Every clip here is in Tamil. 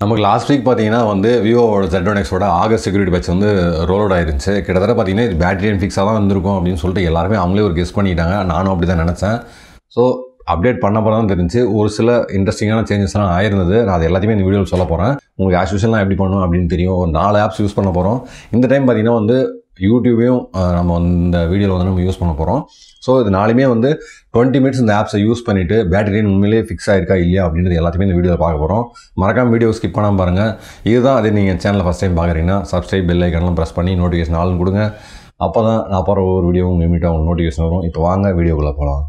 நமக்கு லாஸ்ட் வீக் பார்த்தீங்கன்னா வந்து விவோவோட ஜெட் ஒன் எக்ஸோட ஆகஸ்ட் செக்யூரிட்டி பேட்ச் வந்து ரோல் அவுட் ஆயிருந்துச்சு கிட்டத்தட்ட பார்த்தீங்கன்னா இது பேட்டரி அண்ட் ஃபிக்ஸாக தான் வந்திருக்கும் அப்படின்னு சொல்லிட்டு எல்லாருமே அவங்களே ஒரு கெஸ் பண்ணிட்டாங்க நானும் அப்படி தான் நினச்சேன் ஸோ அப்டேட் பண்ண போகிறதா தான் தெரிஞ்சு ஒரு சில இன்ட்ரெஸ்டிங்கான சேஞ்சஸ்லாம் ஆயிருந்தது நான் அது எல்லாத்தையுமே இந்த வீடியோவில் சொல்ல போகிறேன் உங்களுக்கு ஆஸ் யூஷுவல்லாம் எப்படி பண்ணும் அப்படின்னு தெரியும் ஒரு நாலு ஆப்ஸ் யூஸ் பண்ண போகிறோம் இந்த டைம் பார்த்தீங்கன்னா வந்து யூடியூபையும் அஹ், நம்ம இந்த வீடியோவில் வந்து நம்ம யூஸ் பண்ண போகிறோம் ஸோ இது நாலுமே வந்து டுவெண்ட்டி மினிட்ஸ் இந்த ஆப்ஸை யூஸ் பண்ணிவிட்டு பேட்டரி உண்மையிலேயே ஃபிக்ஸ் ஆயிருக்கா இல்லையா அப்படின்றது எல்லாத்தையுமே இந்த வீடியோவில் பார்க்க போகிறோம் மறக்காம வீடியோ ஸ்கிப் பண்ணாமல் பாருங்கள் இதுதான் அதே நீங்கள் சேனலை ஃபஸ்ட் டைம் பார்க்குறீங்கன்னா சப்ஸ்கிரைப் பெல் ஐக்கன்லாம் ப்ரெஸ் பண்ணி நோட்டிஃபிகேஷன் ஆளும் கொடுங்க அப்போ தான் நான் போகிற ஒவ்வொரு வீடியோவும் இமீடியாக உங்களுக்கு நோட்டிஃபிகேஷன் வரும் இப்போ வாங்க வீடியோக்குள்ளே போகலாம்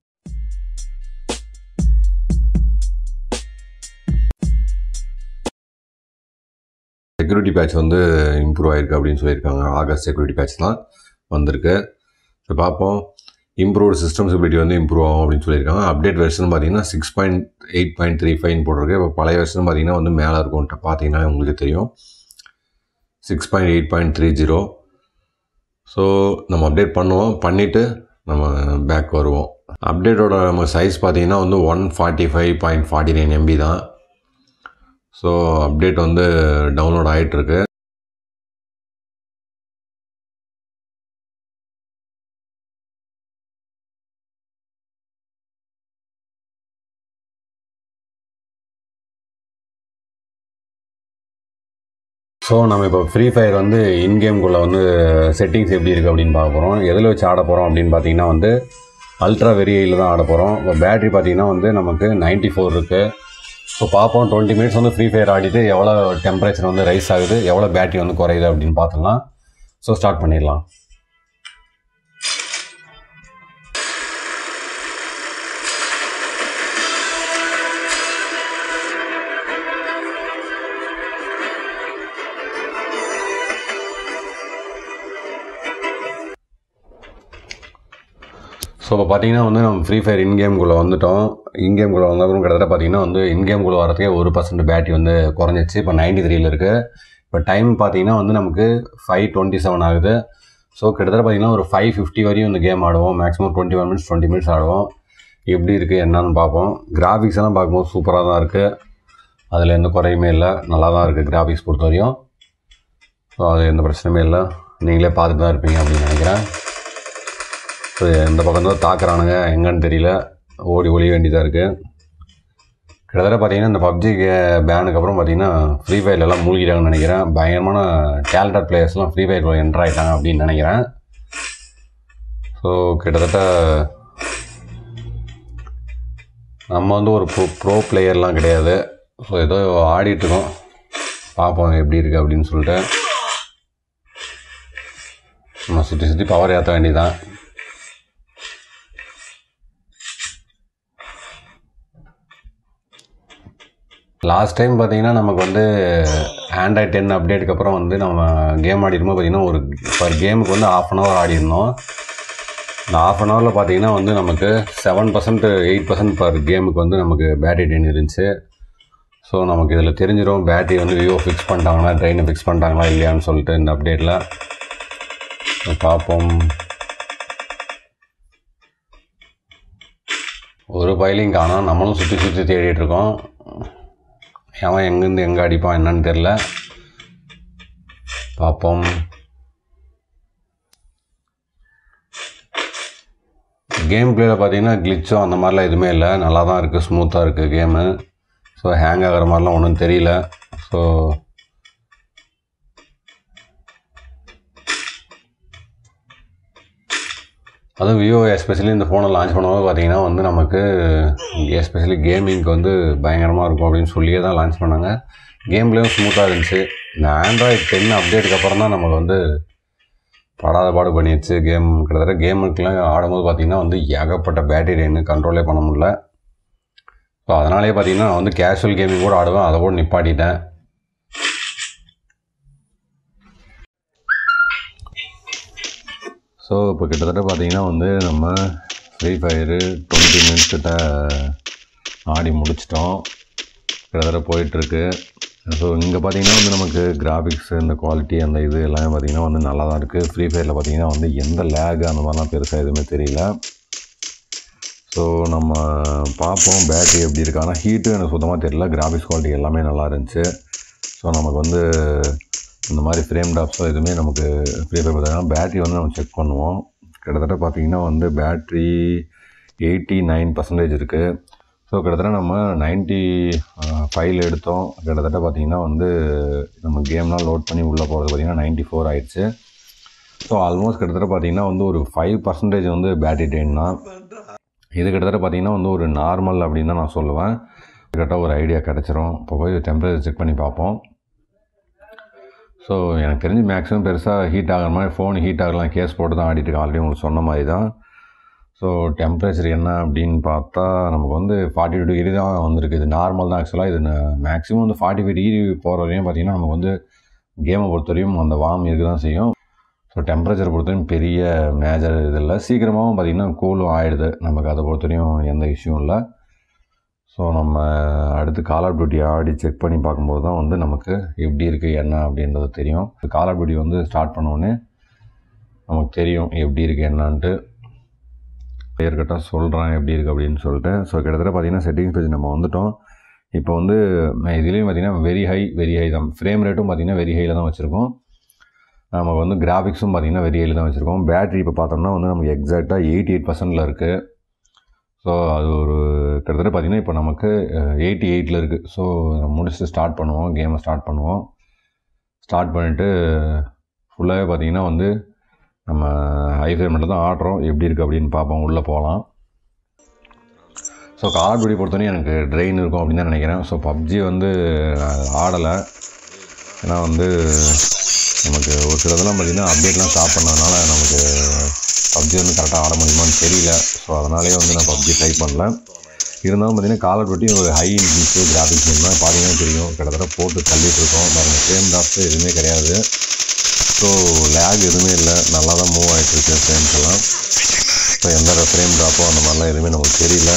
செக்யூரிட்டி பேட்ச் வந்து இம்ப்ரூவ் ஆயிருக்கு அப்படின்னு சொல்லியிருக்காங்க ஆகஸ்ட் செக்யூரிட்டி பேட்ச் தான் வந்திருக்கு ஸோ பார்ப்போம் இம்ப்ரூவ்டு சிஸ்டம் செக்யூரிட்டி வந்து இம்ப்ரூவ் ஆகும் அப்படின்னு சொல்லியிருக்காங்க அப்டேட் வெர்ஷன் பார்த்தீங்கன்னா six point eight point three fine போட்டிருக்கு இப்போ பழைய வெர்ஷன் பார்த்தீங்கன்னா வந்து மேலே இருக்கும் பார்த்தீங்கன்னா உங்களுக்கு தெரியும் six point eight point three zero so நம்ம அப்டேட் பண்ணுவோம் பண்ணிவிட்டு நம்ம பேக் வருவோம் அப்டேட்டோட நம்ம சைஸ் பார்த்தீங்கன்னா வந்து one forty five point forty nine MB தான் ஸோ அப்டேட் வந்து டவுன்லோட் ஆகிட்டுருக்கு ஸோ நம்ம இப்போ ஃப்ரீ ஃபயர் வந்து இன்கேம்குள்ளே வந்து செட்டிங்ஸ் எப்படி இருக்குது அப்படின்னு பார்க்க போகிறோம் எதில் வச்சு ஆட போகிறோம் அப்படின்னு பார்த்தீங்கன்னா வந்து அல்ட்ரா வெரியையில் தான் ஆட போகிறோம் இப்போ பேட்டரி பார்த்தீங்கன்னா வந்து நமக்கு 94 ஃபோர் இருக்குது ஸோ பார்ப்போம் டுவெண்ட்டி மினிட்ஸ் வந்து ஃப்ரீ ஃபயர் ஆடிட்டு எவ்வளோ டெம்பரேச்சர் வந்து ரைஸ் ஆகுது எவ்வளோ பேட்டரி வந்து குறையுது அப்படின்னு பார்த்துடலாம் ஸோ ஸ்டார்ட் பண்ணிடலாம் ஸோ இப்போ பார்த்தீங்கன்னா வந்து நம்ம ஃப்ரீ ஃபயர் இன்கேம்குள்ளே வந்துட்டோம் இன்கேம்குள்ளே வந்தப்பறம் கிட்டத்தட்ட பார்த்தீங்கன்னா வந்து இன்கேம்குள்ளே வரதுக்கே ஒரு பர்சன்ட் பேட்டரி வந்து குறைஞ்சிச்சு இப்போ நைன்டி த்ரீல இருக்குது இப்போ டைம் பார்த்தீங்கன்னா வந்து நமக்கு ஃபைவ் டுவெண்ட்டி செவன் ஆகுது ஸோ கிட்டத்தட்ட பார்த்தீங்கன்னா ஒரு ஃபைவ் ஃபிஃப்டி வரையும் இந்த கேம் ஆடுவோம் maximum twenty one minutes twenty minutes ஆடுவோம் எப்படி இருக்குது என்னன்னு பார்ப்போம் கிராஃபிக்ஸ் எல்லாம் பார்க்கும்போது சூப்பராக தான் இருக்குது அதில் எந்த குறையுமே இல்லை நல்லா தான் இருக்குது கிராஃபிக்ஸ் பொறுத்த வரையும் ஸோ அது எந்த பிரச்சனையுமே இல்லை நீங்களே பார்த்துட்டு தான் இருப்பீங்க அப்படின்னு நினைக்கிறேன் ஸோ எந்த பக்கம் தான் தாக்குறானுங்க எங்கன்னு தெரியல ஓடி ஒளிய வேண்டியதாக இருக்குது கிட்டத்தட்ட பார்த்தீங்கன்னா இந்த பப்ஜி பேனுக்கு அப்புறம் பார்த்தீங்கன்னா ஃப்ரீ ஃபயர்லலாம் மூழ்கிட்டாங்கன்னு நினைக்கிறேன் பயங்கரமான டேலண்டட் பிளேயர்ஸ்லாம் ஃப்ரீ ஃபயர் என்டர் ஆகிட்டாங்க அப்படின்னு நினைக்கிறேன் ஸோ கிட்டத்தட்ட நம்ம வந்து ஒரு ப்ரோ ப்ரோ பிளேயர்லாம் கிடையாது ஸோ ஏதோ ஆடிட்டுருக்கோம் பார்ப்போம் எப்படி இருக்குது அப்படின்னு சொல்லிட்டு நம்ம சுற்றி சுற்றி பவர் ஏற்ற வேண்டியதான் லாஸ்ட் டைம் பார்த்தீங்கன்னா நமக்கு வந்து ஆண்ட்ராய்ட் டென் அப்டேட்டுக்கு அப்புறம் வந்து நம்ம கேம் ஆடிரும்போது பார்த்தீங்கன்னா ஒரு பர் கேமுக்கு வந்து ஆஃப் அன் ஹவர் ஆடிருந்தோம் இந்த ஆஃப் அன் ஹவரில் பார்த்தீங்கன்னா வந்து நமக்கு seven percent eight percent per கேமுக்கு வந்து நமக்கு பேட்டரி ட்ரெயின் இருந்துச்சு ஸோ நமக்கு இதில் தெரிஞ்சிடும் பேட்டரி வந்து விவோ ஃபிக்ஸ் பண்ணிட்டாங்களா ட்ரெயினை ஃபிக்ஸ் பண்ணிட்டாங்களா இல்லையான்னு சொல்லிட்டு இந்த அப்டேட்டில் பார்ப்போம் ஒரு பயிலையும் காணோம் நம்மளும் சுற்றி சுற்றி தேடிட்டு இருக்கோம் அவன் எங்கேருந்து எங்கே அடிப்பான் என்னன்னு தெரில பார்ப்போம் கேம் பிளேயில் பார்த்தீங்கன்னா கிளிச்சோ அந்த மாதிரிலாம் எதுவுமே இல்லை நல்லா தான் இருக்குது ஸ்மூத்தாக இருக்குது கேமு ஸோ ஹேங் ஆகிற மாதிரிலாம் ஒன்றும் தெரியல ஸோ அதுவும் விவோ எஸ்பெஷலி இந்த ஃபோனை லான்ச் பண்ணும்போது பார்த்தீங்கன்னா வந்து நமக்கு எஸ்பெஷலி கேமிங்க்கு வந்து பயங்கரமாக இருக்கும் அப்படின்னு சொல்லியே தான் லான்ச் பண்ணாங்க கேம்லேயும் ஸ்மூத்தாக இருந்துச்சு இந்த ஆண்ட்ராய்ட் டென் அப்டேட்டுக்கு அப்புறம் தான் நமக்கு வந்து படாத பாடு பண்ணிடுச்சு கேம் கிட்டத்தட்ட கேமுக்கெலாம் ஆடும்போது பார்த்தீங்கன்னா வந்து ஏகப்பட்ட பேட்டரி ட்ரெயின் கண்ட்ரோலே பண்ண முடியல ஸோ அதனாலே பார்த்தீங்கன்னா நான் வந்து கேஷுவல் கேமிங் கூட ஆடுவேன் அதை கூட நிப்பாட்டிட்டேன் ஸோ இப்போ கிட்டத்தட்ட பார்த்தீங்கன்னா வந்து நம்ம ஃப்ரீ ஃபயரு டுவெண்ட்டி மினிட்ஸ் கிட்ட ஆடி முடிச்சிட்டோம் கிட்டத்தட்ட போயிட்டுருக்கு ஸோ இங்கே பார்த்தீங்கன்னா வந்து நமக்கு கிராஃபிக்ஸ் இந்த குவாலிட்டி அந்த இது எல்லாமே பார்த்தீங்கன்னா வந்து நல்லா தான் இருக்குது ஃப்ரீ ஃபயரில் பார்த்தீங்கன்னா வந்து எந்த லேக் அந்த மாதிரிலாம் பெருசாக எதுவுமே தெரியல ஸோ நம்ம பார்ப்போம் பேட்டரி எப்படி இருக்கு ஆனால் ஹீட்டு எனக்கு சுத்தமாக தெரியல கிராஃபிக்ஸ் குவாலிட்டி எல்லாமே நல்லா இருந்துச்சு ஸோ நமக்கு வந்து இந்த மாதிரி ஃப்ரேம் டாப்ஸோ எதுவுமே நமக்கு ஃப்ரீ ஃபயர் பார்த்தீங்கன்னா பேட்ரி வந்து நம்ம செக் பண்ணுவோம் கிட்டத்தட்ட பார்த்தீங்கன்னா வந்து பேட்ரி எயிட்டி நைன் பர்சன்டேஜ் இருக்குது ஸோ கிட்டத்தட்ட நம்ம நைன்ட்டி ஃபைல் எடுத்தோம் கிட்டத்தட்ட பார்த்தீங்கன்னா வந்து நம்ம கேம்லாம் லோட் பண்ணி உள்ளே போகிறது பார்த்தீங்கன்னா நைன்ட்டி ஃபோர் ஆயிடுச்சு ஸோ ஆல்மோஸ்ட் கிட்டத்தட்ட பார்த்தீங்கன்னா வந்து ஒரு ஃபைவ் பர்சன்டேஜ் வந்து பேட்டரி ட்ரெயின் தான் இது கிட்டத்தட்ட பார்த்தீங்கன்னா வந்து ஒரு நார்மல் அப்படின்னு தான் நான் சொல்லுவேன் கரெக்டாக ஒரு ஐடியா கிடச்சிரும் இப்போ போய் டெம்பரேச்சர் செக் பண்ணி பார்ப்போம் ஸோ எனக்கு தெரிஞ்சு மேக்ஸிமம் பெருசாக ஹீட் ஆகிற மாதிரி ஃபோன் ஹீட் ஆகலாம் கேஸ் போட்டு தான் ஆடிட்டு இருக்கேன் ஆல்ரெடி உங்களுக்கு சொன்ன மாதிரி தான் ஸோ டெம்பரேச்சர் என்ன அப்படின்னு பார்த்தா நமக்கு வந்து ஃபார்ட்டி டூ டிகிரி தான் வந்திருக்கு இது நார்மல் தான் ஆக்சுவலாக இது மேக்ஸிமம் வந்து ஃபார்ட்டி ஃபைவ் டிகிரி போகிற வரையும் பார்த்தீங்கன்னா நமக்கு வந்து கேமை பொறுத்தவரையும் அந்த வார்ம் இருக்க தான் செய்யும் ஸோ டெம்பரேச்சர் பொறுத்தவரையும் பெரிய மேஜர் இது இல்லை சீக்கிரமாகவும் பார்த்திங்கன்னா கூலும் ஆகிடுது நமக்கு அதை பொறுத்தவரையும் எந்த இஷ்யூவும் இல்லை ஸோ நம்ம அடுத்து கால் ஆஃப் டியூட்டி ஆடி செக் பண்ணி பார்க்கும்போது தான் வந்து நமக்கு எப்படி இருக்குது என்ன அப்படின்றது தெரியும் கால் ஆஃப் டியூட்டி வந்து ஸ்டார்ட் பண்ணோடனே நமக்கு தெரியும் எப்படி இருக்குது என்னான்ட்டு கிளியர் கட்டாக சொல்கிறேன் எப்படி இருக்குது அப்படின்னு சொல்லிட்டு ஸோ கிட்டத்தட்ட பார்த்தீங்கன்னா செட்டிங்ஸ் பேஜ் நம்ம வந்துட்டோம் இப்போ வந்து இதுலேயும் பார்த்தீங்கன்னா வெரி ஹை வெரி ஹை தான் ஃப்ரேம் ரேட்டும் பார்த்தீங்கன்னா வெரி ஹையில் தான் வச்சுருக்கோம் நமக்கு வந்து கிராஃபிக்ஸும் பார்த்தீங்கன்னா வெரி ஹையில் தான் வச்சுருக்கோம் பேட்டரி இப்போ பார்த்தோம்னா வந்து நமக்கு எக்ஸாக்டாக எயிட்டி எயிட் பர்சன்டில் இருக்குது ஸோ அது ஒரு கிட்டத்தட்ட பார்த்திங்கன்னா இப்போ நமக்கு எயிட்டி எயிட்டில் இருக்குது ஸோ முடிச்சுட்டு ஸ்டார்ட் பண்ணுவோம் கேமை ஸ்டார்ட் பண்ணுவோம் ஸ்டார்ட் பண்ணிவிட்டு ஃபுல்லாகவே பார்த்திங்கன்னா வந்து நம்ம ஹை ஃப்ரேமில் தான் ஆடுறோம் எப்படி இருக்குது அப்படின்னு பார்ப்போம் உள்ளே போகலாம் ஸோ கால் பிடி பொறுத்தவரையும் எனக்கு ட்ரெயின் இருக்கும் அப்படின்னு தான் நினைக்கிறேன் ஸோ பப்ஜி வந்து ஆடலை ஏன்னா வந்து நமக்கு ஒரு சில இதெல்லாம் பார்த்திங்கன்னா அப்டேட்லாம் ஸ்டாப் பண்ணதுனால நமக்கு பப்ஜி வந்து கரெக்டாக ஆட முடியுமான்னு தெரியல ஸோ அதனாலேயே வந்து நான் பப்ஜி ட்ரை பண்ணல இருந்தாலும் பார்த்தீங்கன்னா காலர் பட்டி ஒரு ஹை இன்க்ரீஸு கிராஃபிக்ஸ் இருந்தால் பார்த்தீங்கன்னா தெரியும் கிட்டத்தட்ட போட்டு தள்ளிட்டு இருக்கோம் பாருங்க ஃப்ரேம் ட்ராப்ஸ் எதுவுமே கிடையாது ஸோ லேக் எதுவுமே இல்லை நல்லா தான் மூவ் ஆகிட்டு இருக்கு ஃப்ரேம்ஸ் எல்லாம் ஸோ எந்த ஃப்ரேம் ட்ராப்போ அந்த மாதிரிலாம் எதுவுமே நமக்கு தெரியல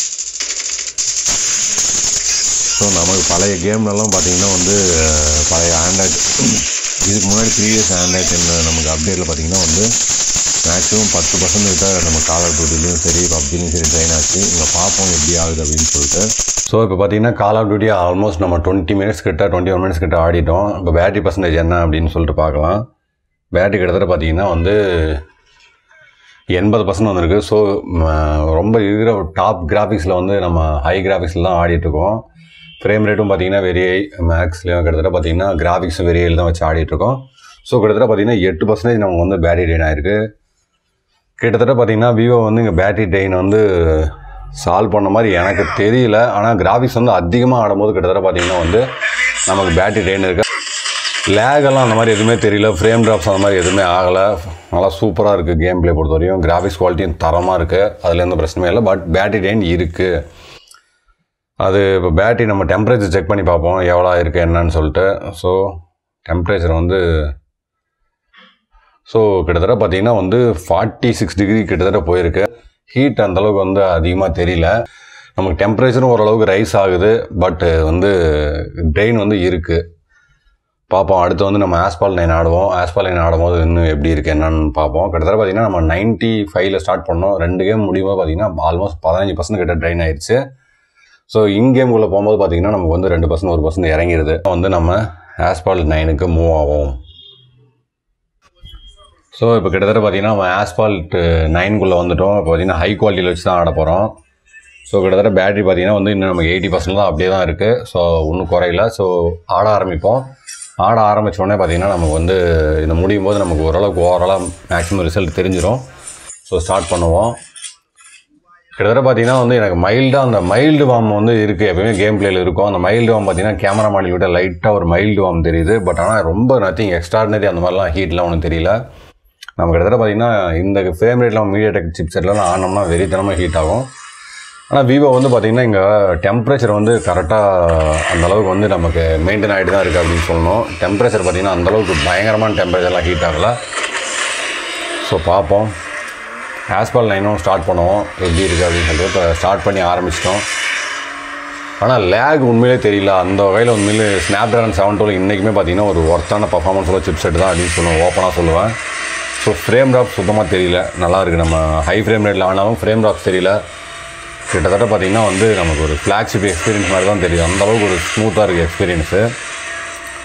ஸோ நமக்கு பழைய கேம்லலாம் பார்த்தீங்கன்னா வந்து பழைய ஆண்ட்ராய்டு இதுக்கு முன்னாடி ப்ரீவியஸ் ஆண்ட்ராய்ட் நமக்கு அப்டேட்டில் பார்த்தீங்கன்னா வந்து மேக்ஸிமம் பத்து பர்சன்ட் கிட்ட நம்ம கால் ஆஃப் டியூட்டிலையும் சரி பப்ஜிலையும் சரி ட்ரெயின் ஆச்சு இங்கே பார்ப்போம் எப்படி ஆகுது அப்படின்னு சொல்லிட்டு ஸோ இப்போ பார்த்தீங்கன்னா கால் ஆஃப் டியூட்டி ஆல்மோஸ்ட் நம்ம டுவெண்ட்டி மினிட்ஸ் கிட்ட டுவெண்ட்டி ஒன் மினிட்ஸ் கிட்ட ஆடிட்டோம் இப்போ பேட்டரி பர்சன்டேஜ் என்ன அப்படின்னு சொல்லிட்டு பார்க்கலாம் பேட்டரி கிட்டத்தட்ட பார்த்தீங்கன்னா வந்து எண்பது பர்சன்ட் வந்திருக்கு ஸோ ரொம்ப இருக்கிற டாப் கிராஃபிக்ஸில் வந்து நம்ம ஹை கிராஃபிக்ஸில் தான் ஆடிட்டுருக்கோம் ஃப்ரேம் ரேட்டும் பார்த்தீங்கன்னா வெரி ஹை மேக்ஸ்லேயும் கிட்டத்தட்ட பார்த்தீங்கன்னா கிராஃபிக்ஸும் வெரி ஹையில் தான் வச்சு ஆடிட்டுருக்கோம் ஸோ கிட்டத்தட்ட பார்த்தீங்கன்னா எட்டு பர்சன்டேஜ் நமக்கு வந்து பேட்டரி ட்ரெயின் ஆயிருக்கு கிட்டத்தட்ட பார்த்தீங்கன்னா விவோ வந்து இங்கே பேட்டரி ட்ரெயின் வந்து சால்வ் பண்ண மாதிரி எனக்கு தெரியல ஆனால் கிராஃபிக்ஸ் வந்து அதிகமாக ஆடும்போது கிட்டத்தட்ட பார்த்தீங்கன்னா வந்து நமக்கு பேட்டரி ட்ரெயின் இருக்குது லேகெல்லாம் அந்த மாதிரி எதுவுமே தெரியல ஃப்ரேம் ட்ராப்ஸ் அந்த மாதிரி எதுவுமே ஆகலை நல்லா சூப்பராக இருக்குது கேம் ப்ளே பொறுத்த வரையும் கிராஃபிக்ஸ் குவாலிட்டியும் தரமாக இருக்குது அதில் எந்த பிரச்சனையும் இல்லை பட் பேட்டரி ட்ரெயின் இருக்குது அது இப்போ பேட்டரி நம்ம டெம்பரேச்சர் செக் பண்ணி பார்ப்போம் எவ்வளோ இருக்குது என்னன்னு சொல்லிட்டு ஸோ டெம்பரேச்சர் வந்து ஸோ கிட்டத்தட்ட பார்த்தீங்கன்னா வந்து ஃபார்ட்டி சிக்ஸ் டிகிரி கிட்டத்தட்ட போயிருக்கு ஹீட் அந்தளவுக்கு வந்து அதிகமாக தெரியல நமக்கு டெம்பரேச்சரும் ஓரளவுக்கு ரைஸ் ஆகுது பட்டு வந்து ட்ரெயின் வந்து இருக்குது பார்ப்போம் அடுத்து வந்து நம்ம ஆஸ்பால் நைன் ஆடுவோம் ஆஸ்பால் நைன் ஆடும்போது இன்னும் எப்படி இருக்குது என்னன்னு பார்ப்போம் கிட்டத்தட்ட பார்த்தீங்கன்னா நம்ம நைன்ட்டி ஃபைவ்ல ஸ்டார்ட் பண்ணோம் ரெண்டு கேம் முடியும்போது பார்த்தீங்கன்னா ஆல்மோஸ்ட் பதினஞ்சு பர்சன்ட் கிட்ட ட்ரெயின் ஆயிடுச்சு ஸோ இன் கேமுக்குள்ளே போகும்போது பார்த்தீங்கன்னா நமக்கு வந்து ரெண்டு பர்சன்ட் ஒரு பர்சன்ட் இறங்கிடுது வந்து நம்ம ஆஸ்பால் நைனுக்கு மூவ் ஆகும் ஸோ இப்போ கிட்டத்தட்ட பார்த்தீங்கன்னா நம்ம ஆஸ்பால்ட் நைன்குள்ளே வந்துட்டோம் இப்போ பார்த்தீங்கன்னா ஹை குவாலிட்டியில் வச்சு தான் ஆட போகிறோம் ஸோ கிட்டத்தட்ட பேட்டரி பார்த்தீங்கன்னா வந்து இன்னும் நமக்கு எயிட்டி பர்சன்ட் தான் அப்படியே தான் இருக்குது ஸோ ஒன்றும் குறையில ஸோ ஆட ஆரம்பிப்போம் ஆட ஆரம்பித்தோடனே பார்த்தீங்கன்னா நமக்கு வந்து இந்த முடியும் போது நமக்கு ஓரளவுக்கு ஓவராலாக மேக்ஸிமம் ரிசல்ட் தெரிஞ்சிடும் ஸோ ஸ்டார்ட் பண்ணுவோம் கிட்டத்தட்ட பார்த்தீங்கன்னா வந்து எனக்கு மைல்டாக அந்த மைல்டு வாம் வந்து இருக்குது எப்பயுமே கேம் பிளேயில் இருக்கும் அந்த மைல்டு வாம் பார்த்தீங்கன்னா கேமரா மாடல் விட லைட்டாக ஒரு மைல்டு வாம் தெரியுது பட் ஆனால் ரொம்ப நத்திங் எக்ஸ்ட்ராடினரி அந்த மாதிரிலாம் ஹீட்லாம் ஒன்றும் தெரியல நம்ம கிட்டத்தட்ட பார்த்தீங்கன்னா இந்த ஃப்ரேம் ரேட்லாம் மீடியா டெக் சிப் செட்லாம் ஆனோம்னா வெறித்தனமாக ஹீட் ஆகும் ஆனால் விவோ வந்து பார்த்திங்கன்னா இங்கே டெம்பரேச்சர் வந்து கரெக்டாக அந்த அளவுக்கு வந்து நமக்கு மெயின்டைன் ஆகிட்டு தான் இருக்குது அப்படின்னு சொல்லணும் டெம்பரேச்சர் பார்த்திங்கன்னா அந்தளவுக்கு பயங்கரமான டெம்பரேச்சர்லாம் ஹீட் ஆகலை ஸோ பார்ப்போம் ஆஸ்பால் நைனும் ஸ்டார்ட் பண்ணுவோம் எப்படி இருக்குது அப்படின்னு சொல்லிட்டு இப்போ ஸ்டார்ட் பண்ணி ஆரம்பிச்சிட்டோம் ஆனால் லேக் உண்மையிலே தெரியல அந்த வகையில் உண்மையிலே ஸ்னாப் ட்ராகன் செவன் டூவில் இன்றைக்குமே பார்த்தீங்கன்னா ஒரு ஒர்த்தான பர்ஃபார்மன்ஸ் உள்ள சிப் செட் தான் அப்படின்னு சொல்லுவேன் ஓப்பனாக சொல்லுவேன் ஸோ ஃப்ரேம் ட்ராப் சுத்தமாக தெரியல நல்லா இருக்குது நம்ம ஹை ஃப்ரேம் ரேட்டில் ஆனாலும் ஃப்ரேம் ட்ராப்ஸ் தெரியல கிட்டத்தட்ட பார்த்திங்கன்னா வந்து நமக்கு ஒரு ஃப்ளாக்ஷிப் எக்ஸ்பீரியன்ஸ் மாதிரி தான் தெரியும் அந்த அளவுக்கு ஒரு ஸ்மூத்தாக இருக்குது எக்ஸ்பீரியன்ஸு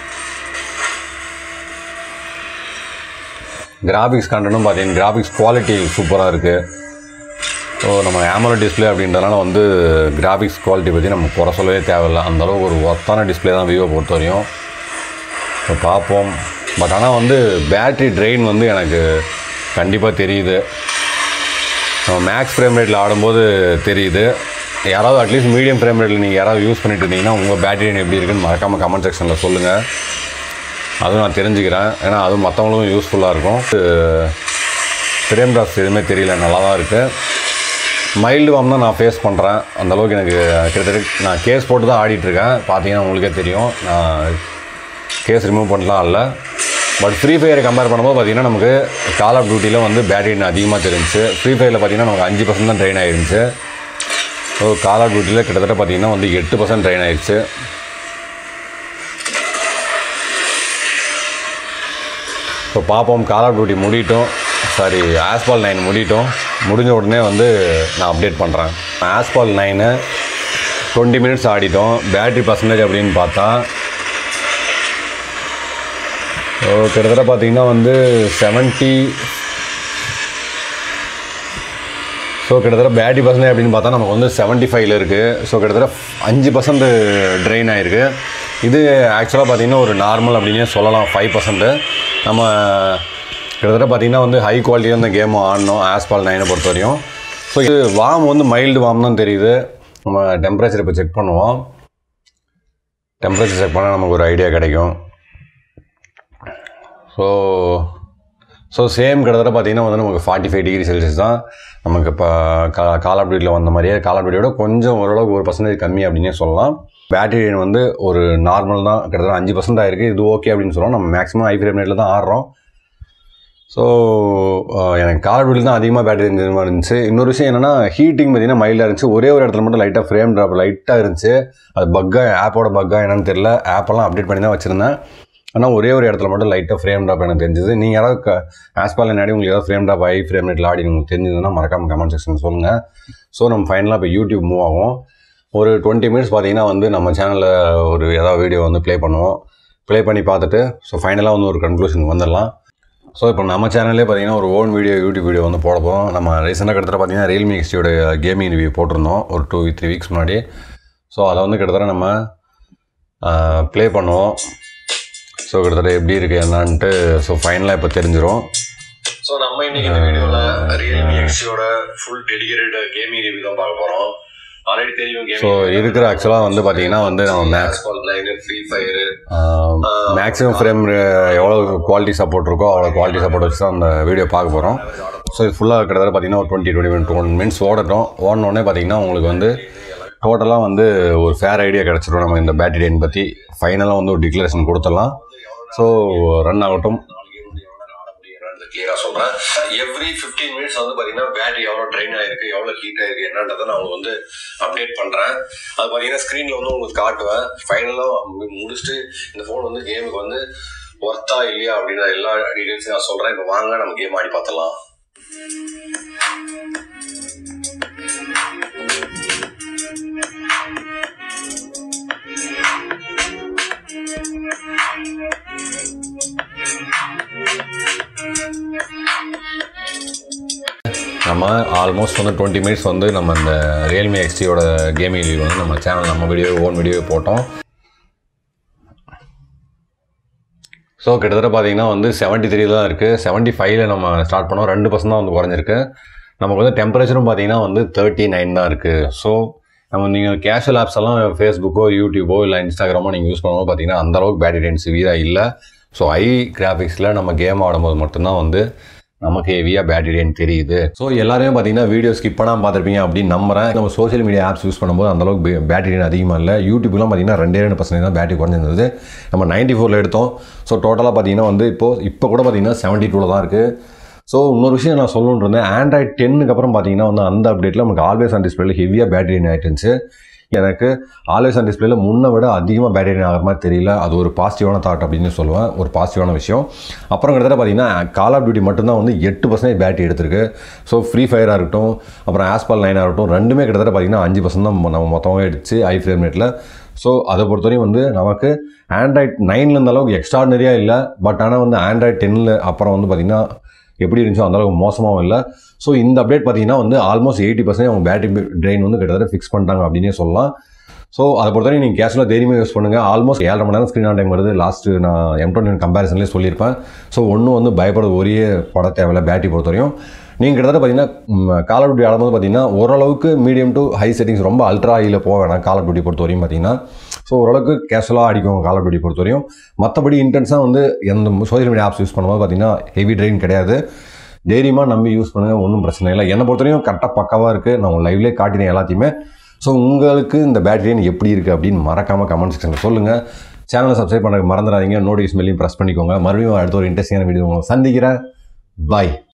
கிராஃபிக்ஸ் கண்டனும் பார்த்தீங்கன்னா கிராஃபிக்ஸ் குவாலிட்டி சூப்பராக இருக்குது ஸோ நம்ம AMOLED டிஸ்பிளே அப்படின்றதுனால வந்து கிராஃபிக்ஸ் குவாலிட்டி பற்றி நம்ம குறை சொல்லவே தேவையில்லை அந்தளவுக்கு ஒரு ஒர்த்தான டிஸ்பிளே தான் விவோ பொறுத்த வரையும் ஸோ பார்ப்போம் பட் ஆனால் வந்து பேட்ரி ட்ரெயின் வந்து எனக்கு கண்டிப்பாக தெரியுது நம்ம மேக்ஸ் ஃப்ரேம் ரேட்டில் ஆடும்போது தெரியுது யாராவது அட்லீஸ்ட் மீடியம் ஃப்ரேம் ரேட்டில் நீங்கள் யாராவது யூஸ் பண்ணிட்டு இருந்தீங்கன்னா உங்கள் பேட்டரி எப்படி இருக்குன்னு மறக்காமல் கமெண்ட் செக்ஷனில் சொல்லுங்கள் அதுவும் நான் தெரிஞ்சுக்கிறேன் ஏன்னா அதுவும் மற்றவங்களுக்கும் யூஸ்ஃபுல்லாக இருக்கும் ஃப்ரேம் ட்ராப்ஸ் எதுவுமே தெரியல நல்லா தான் இருக்குது மைல்டு வாம் தான் நான் ஃபேஸ் பண்ணுறேன் அந்தளவுக்கு எனக்கு கிட்டத்தட்ட நான் கேஸ் போட்டு தான் ஆடிட்டுருக்கேன் பார்த்தீங்கன்னா உங்களுக்கே தெரியும் நான் கேஸ் ரிமூவ் பண்ணலாம் இல்லை பட் ஃப்ரீ ஃபயரை கம்பேர் பண்ணும்போது பார்த்தீங்கன்னா நமக்கு கால் ஆஃப் டியூட்டியில் வந்து பேட்டரி அதிகமாக தெரிஞ்சுச்சு ஃப்ரீ ஃபயரில் பார்த்தீங்கன்னா நமக்கு அஞ்சு பர்சன்ட் தான் ட்ரெயின் ஆயிருந்துச்சு ஸோ கால் ஆஃப் டியூட்டியில் கிட்டத்தட்ட பார்த்தீங்கன்னா வந்து எட்டு பர்சன்ட் ட்ரெயின் ஆயிடுச்சு ஸோ பார்ப்போம் கால் ஆஃப் டியூட்டி முடியட்டும் சாரி ஆஸ்பால் நைன் முடியட்டும் முடிஞ்ச உடனே வந்து நான் அப்டேட் பண்ணுறேன் ஆஸ்பால் நைனு டுவெண்ட்டி மினிட்ஸ் ஆடிட்டோம் பேட்ரி பர்சன்டேஜ் அப்படின்னு பார்த்தா ஸோ கிட்டத்தட்ட பார்த்தீங்கன்னா வந்து செவன்ட்டி ஸோ கிட்டத்தட்ட பேட்டரி பர்சன்டேஜ் அப்படின்னு பார்த்தா நமக்கு வந்து செவன்ட்டி ஃபைவ்ல இருக்குது ஸோ கிட்டத்தட்ட அஞ்சு பர்சன்ட் ட்ரெயின் ஆகிருக்கு இது ஆக்சுவலாக பார்த்தீங்கன்னா ஒரு நார்மல் அப்படின்னே சொல்லலாம் ஃபைவ் பர்சன்ட்டு நம்ம கிட்டத்தட்ட பார்த்தீங்கன்னா வந்து ஹை குவாலிட்டியாக இந்த கேம் ஆடணும் ஆஸ்பால் நைனை பொறுத்த வரையும் ஸோ இது வார்ம் வந்து மைல்டு வார்ம் தான் தெரியுது நம்ம டெம்பரேச்சர் இப்போ செக் பண்ணுவோம் டெம்பரேச்சர் செக் பண்ணால் நமக்கு ஒரு ஐடியா கிடைக்கும் ஸோ ஸோ சேம் கிட்டத்தட்ட பார்த்தீங்கன்னா வந்து நமக்கு ஃபார்ட்டி ஃபைவ் டிகிரி செல்சியஸ் தான் நமக்கு இப்போ கா கால் ஆஃப் டியூட்டியில் வந்த மாதிரியே கால் ஆஃப் டியூட்டியோட கொஞ்சம் ஓரளவுக்கு ஒரு பர்சன்டேஜ் கம்மி அப்படின்னே சொல்லலாம் பேட்டரி வந்து ஒரு நார்மல் தான் கிட்டத்தட்ட அஞ்சு பர்சன்ட் ஆயிருக்கு இது ஓகே அப்படின்னு சொல்லலாம் நம்ம மேக்ஸிமம் ஹை ஃப்ரேம் ரேட்டில் தான் ஆடுறோம் ஸோ எனக்கு கால் ஆஃப் தான் அதிகமாக பேட்டரி இருந்தது மாதிரி இருந்துச்சு இன்னொரு விஷயம் என்னென்னா ஹீட்டிங் பார்த்தீங்கன்னா மைல்டாக இருந்துச்சு ஒரே ஒரு இடத்துல மட்டும் லைட்டாக ஃப்ரேம் ட்ராப் லைட்டாக இருந்துச்சு அது பக்காக ஆப்போட பக்கா என்னன்னு தெரியல ஆப்பெல்லாம் அப்டேட் பண்ணி தான் வச்சுருந்தேன் ஆனால் ஒரே ஒரு இடத்துல மட்டும் லைட்டாக ஃப்ரேம் ட்ராப் எனக்கு தெரிஞ்சது நீங்கள் யாராவது ஆஸ்பால் நாடி உங்களுக்கு ஏதாவது ஃப்ரேம் ட்ராப் ஆகி ஃப்ரேம் ரேட்டில் ஆடி உங்களுக்கு தெரிஞ்சதுன்னா மறக்காமல் கமெண்ட் செக்ஷன் சொல்லுங்கள் ஸோ நம்ம ஃபைனலாக இப்போ யூடியூப் மூவ் ஆகும் ஒரு டுவெண்ட்டி மினிட்ஸ் பார்த்தீங்கன்னா வந்து நம்ம சேனலில் ஒரு ஏதாவது வீடியோ வந்து ப்ளே பண்ணுவோம் ப்ளே பண்ணி பார்த்துட்டு ஸோ ஃபைனலாக வந்து ஒரு கன்க்ளூஷனுக்கு வந்துடலாம் ஸோ இப்போ நம்ம சேனல்லே பார்த்தீங்கன்னா ஒரு ஓன் வீடியோ யூடியூப் வீடியோ வந்து போட போகிறோம் நம்ம ரீசெண்டாக கிட்டத்தட்ட பார்த்தீங்கன்னா ரியல்மி எக்ஸ்டியோட கேமிங் ரிவ்யூ போட்டிருந்தோம் ஒரு டூ த்ரீ வீக்ஸ் முன்னாடி ஸோ அதை வந்து கிட்டத்தட்ட நம்ம ப்ளே பண்ணுவோம் ஸோ கிட்டத்தட்ட எப்படி இருக்குது என்னான்ட்டு ஸோ ஃபைனலாக இப்போ தெரிஞ்சிடும் ஸோ நம்ம இன்னைக்கு இந்த வீடியோவில் ரியல்மி எக்ஸியோட ஃபுல் டெடிகேட்டட் கேமிங் ரிவ்யூ தான் பார்க்க போகிறோம் ஆல்ரெடி தெரியும் ஸோ இருக்கிற ஆக்சுவலாக வந்து பார்த்தீங்கன்னா வந்து நம்ம max free fire maximum frame எவ்வளோ குவாலிட்டி சப்போர்ட் இருக்கோ அவ்வளோ குவாலிட்டி சப்போர்ட் வச்சு தான் அந்த வீடியோ பார்க்க போகிறோம் ஸோ இது ஃபுல்லாக கிட்டத்தட்ட பார்த்தீங்கன்னா ஒரு twenty twenty minute one minutes ஓடட்டும் ஓடனோடனே பார்த்தீங்கன்னா உங்களுக்கு வந்து டோட்டலாக வந்து ஒரு ஃபேர் ஐடியா கிடச்சிடும் நம்ம இந்த பேட்டரி டைன் பற்றி ஃபைனலாக வந்து ஒரு டிக்ளரேஷன் கொடுத்துடலாம் ஸோ ரன் ஆகட்டும் கிளியராக சொல்கிறேன் எவ்ரி ஃபிஃப்டீன் மினிட்ஸ் வந்து பார்த்தீங்கன்னா பேட்டரி எவ்வளோ ட்ரெயின் ஆயிருக்கு எவ்வளோ ஹீட் ஆயிருக்கு என்னன்றதை நான் உங்களுக்கு வந்து அப்டேட் பண்ணுறேன் அது பார்த்தீங்கன்னா ஸ்க்ரீனில் வந்து உங்களுக்கு காட்டுவேன் ஃபைனலாக முடிச்சுட்டு இந்த ஃபோன் வந்து கேமுக்கு வந்து ஒர்த்தா இல்லையா அப்படின்ற எல்லா டீட்டெயில்ஸையும் நான் சொல்கிறேன் இப்போ வாங்க நம்ம கேம் ஆடி பார்த்தலாம் நம்ம ஆல்மோஸ்ட் வந்து டுவெண்ட்டி மினிட்ஸ் வந்து நம்ம இந்த ரியல்மி எக்ஸ்டியோட கேமிங் ரிவ்யூ வந்து நம்ம சேனல் நம்ம வீடியோ ஓன் வீடியோ போட்டோம் ஸோ கிட்டத்தட்ட பார்த்தீங்கன்னா வந்து செவன்ட்டி த்ரீ தான் இருக்குது செவன்ட்டி ஃபைவ்ல நம்ம ஸ்டார்ட் பண்ணோம் ரெண்டு பர்சன்ட் தான் வந்து குறைஞ்சிருக்கு நமக்கு வந்து டெம்பரேச்சரும் பார்த்தீங்கன்னா வந்து தேர்ட்டி நைன் தான் இருக்குது ஸோ நம்ம நீங்கள் கேஷுவல் ஆப்ஸ் எல்லாம் ஃபேஸ்புக்கோ யூடியூபோ இல்லை இன்ஸ்டாகிராமோ நீங்கள் யூஸ் பண்ணும்போது பார்த்தீங்கன்னா அந்தளவுக்கு பேட்டரி டைன் சிவியராக இல்லை ஸோ ஐ கிராஃபிக்ஸில் நம்ம கேம் ஆடும்போது மட்டும்தான் வந்து நமக்கு ஹெவியாக பேட்டரி டைன் தெரியுது ஸோ எல்லாரையும் பார்த்தீங்கன்னா வீடியோ ஸ்கிப் பண்ணாமல் பார்த்துருப்பீங்க அப்படின்னு நம்புறேன் நம்ம சோஷியல் மீடியா ஆப்ஸ் யூஸ் பண்ணும்போது அந்தளவுக்கு பேட்டரி டைன் அதிகமாக இல்லை யூடியூப்லாம் பார்த்தீங்கன்னா ரெண்டே ரெண்டு பர்சன்ட் தான் பேட்டரி குறைஞ்சிருந்தது நம்ம நைன்ட்டி ஃபோரில் எடுத்தோம் ஸோ டோட்டலாக பார்த்தீங்கன்னா வந்து இப்போது இப்போ கூட பார்த்தீங்கன்னா செவன்ட்டி டூவில் தான் இருக்குது ஸோ இன்னொரு விஷயம் நான் சொல்லணுன்னு இருந்தேன் ஆண்ட்ராய்ட் டென்னுக்கு அப்புறம் பார்த்தீங்கன்னா வந்து அந்த அப்டேட்டில் நமக்கு ஆல்வேஸ் ஆன் டிஸ்பிளேல ஹெவியாக பேட்டரி ஆகிட்டு இருந்துச்சு எனக்கு ஆல்வேஸ் ஆன் டிஸ்பிளேல முன்னை விட அதிகமாக பேட்டரி ஆகிற மாதிரி தெரியல அது ஒரு பாசிட்டிவான தாட் அப்படின்னு சொல்லுவேன் ஒரு பாசிட்டிவான விஷயம் அப்புறம் கிட்டத்தட்ட பார்த்தீங்கன்னா கால் ஆஃப் டியூட்டி மட்டும்தான் வந்து எட்டு பர்சன்டேஜ் பேட்டரி எடுத்திருக்கு ஸோ ஃப்ரீ ஃபயராக இருக்கட்டும் அப்புறம் ஆஸ்பால் நைனாக இருக்கட்டும் ரெண்டுமே கிட்டத்தட்ட பார்த்தீங்கன்னா அஞ்சு பர்சன்ட் தான் நம்ம மொத்தமாக எடுத்து ஐ ஃப்ரேம் ரேட்டில் ஸோ அதை பொறுத்தவரையும் வந்து நமக்கு ஆண்ட்ராய்ட் நைனில் இருந்த அளவுக்கு எக்ஸ்ட்ராடனரியாக இல்லை பட் ஆனால் வந்து ஆண்ட்ராய்ட் டென்னில் அப்புறம் வந்து பார்த்திங்கன்னா எப்படி இருந்துச்சோ அந்த அளவுக்கு மோசமாகவும் இல்லை ஸோ இந்த அப்டேட் பார்த்தீங்கன்னா வந்து ஆல்மோஸ்ட் எயிட்டி பர்சன்ட் அவங்க பேட்டரி ட்ரெயின் வந்து கிட்டத்தட்ட ஃபிக்ஸ் பண்ணிட்டாங்க அப்படின்னே சொல்லலாம் ஸோ அதை பொறுத்தவரை நீங்கள் கேஷுவலாக தைரியமாக யூஸ் பண்ணுங்கள் ஆல்மோஸ்ட் ஏழரை மணி நேரம் ஸ்க்ரீன் ஆன் டைம் வருது லாஸ்ட்டு நான் எம் டுவெண்ட்டி கம்பேரிசன்லேயே சொல்லியிருப்பேன் ஸோ ஒன்றும் வந்து பயப்படுறது ஒரே பட தேவையில்ல பேட்டரி பொறுத்தவரையும் நீங்கள் கிட்டத்தட்ட பார்த்தீங்கன்னா கால் ஆஃப் டியூட்டி ஆடும்போது பார்த்தீங்கன்னா ஓரளவுக்கு மீடியம் டு ஹை செட்டிங்ஸ் ரொம்ப அல்ட்ரா ஹையில் போக வேணாம் கால் ஆஃப் டியூட்டி பொறுத்தவரையும் பார்த்தீங்கன்னா ஸோ ஓரளவுக்கு கேஷுவலாக அடிக்கும் கால் ஆஃப் டியூட்டி பொறுத்தவரையும் மற்றபடி இன்டென்ஸாக வந்து எந்த சோஷியல் மீடியா ஆப்ஸ் யூஸ் பண்ணும்போது பார்த்தீங்கன்னா ஹெவி ட்ரெயின் கிடையாது தைரியமாக நம்பி யூஸ் பண்ணுங்கள் ஒன்றும் பிரச்சனை இல்லை என்னை பொறுத்தவரையும் கரெக்டாக பக்காவாக இருக்குது நான் உங்கள் லைவ்லேயே காட்டினேன் எல்லாத்தையுமே ஸோ உங்களுக்கு இந்த பேட்டரி எப்படி இருக்குது அப்படின்னு மறக்காமல் கமெண்ட் செக்ஷனில் சொல்லுங்கள் சேனலை சப்ஸ்கிரைப் பண்ண மறந்துடாதீங்க நோட்டிஃபிகேஷன் மேலேயும் ப்ரெஸ் பண்ணிக்கோங்க மறுபடியும் அடுத்த ஒரு இன்ட்ரெஸ்டிங்கான வீடியோ உங்களை சந்திக்கிறேன் பாய்